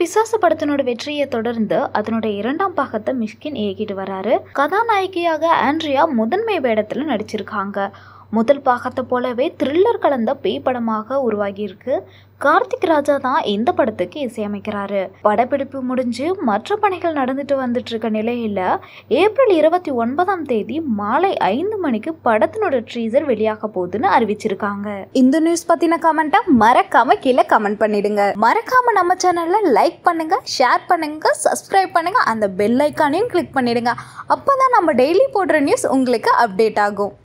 பிசாசு படத்தினோட வெற்றியை தொடர்ந்து அதனோட இரண்டாம் பாகத்தை மிஷ்கின் இயக்கிட்டு வராரு கதாநாயகியாக ஆண்ட்ரியா முதன்மை வேடத்தில் நடிச்சிருக்காங்க முதல் பாகத்தை போலவே த்ரில்லர் கலந்த பேய் படமாக உருவாகியிருக்கு கார்த்திக் ராஜா தான் இந்த படத்துக்கு இசையமைக்கிறாரு படப்பிடிப்பு முடிஞ்சு மற்ற பணிகள் நடந்துட்டு வந்துட்டு இருக்க நிலையில ஏப்ரல் இருபத்தி ஒன்பதாம் தேதி மாலை ஐந்து மணிக்கு படத்தினோட ட்ரீசர் வெளியாக போகுதுன்னு அறிவிச்சிருக்காங்க இந்த நியூஸ் பத்தின கமெண்ட்டை மறக்காம கீழே கமெண்ட் பண்ணிடுங்க மறக்காம நம்ம சேனல்ல லைக் பண்ணுங்க ஷேர் பண்ணுங்க சப்ஸ்கிரைப் பண்ணுங்க அந்த பெல் ஐக்கானையும் கிளிக் பண்ணிடுங்க அப்பதான் நம்ம டெய்லி போடுற நியூஸ் உங்களுக்கு அப்டேட் ஆகும்